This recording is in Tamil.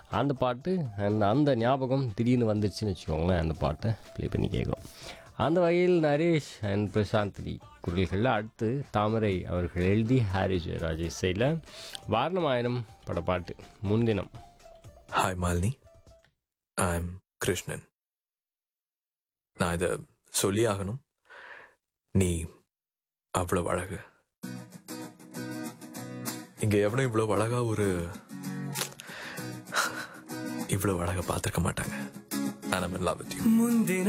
அந்த பாட்டு அந்த அந்த ஞாபகம் திடீர்னு வந்துருச்சுன்னு வச்சுக்கோங்களேன் அந்த பாட்டை ப்ளே பண்ணி கேட்குறோம் அந்த வகையில் நரேஷ் அண்ட் பிரசாந்தி குரல்களில் அடுத்து தாமரை அவர்கள் எழுதி ஹாரி ஜெயராஜ் இசையில் வாரணமாயிரம் பட பாட்டு முன்தினம் hi Malini I am Krishnan நான் இதை சொல்லி ஆகணும் நீ அவ்வளவு அழகு இங்க எவனும் இவ்வளவு அழகா ஒரு இவ்வளவு அழகா பார்த்திருக்க மாட்டாங்க நான் லவ் வித் யூ முந்தின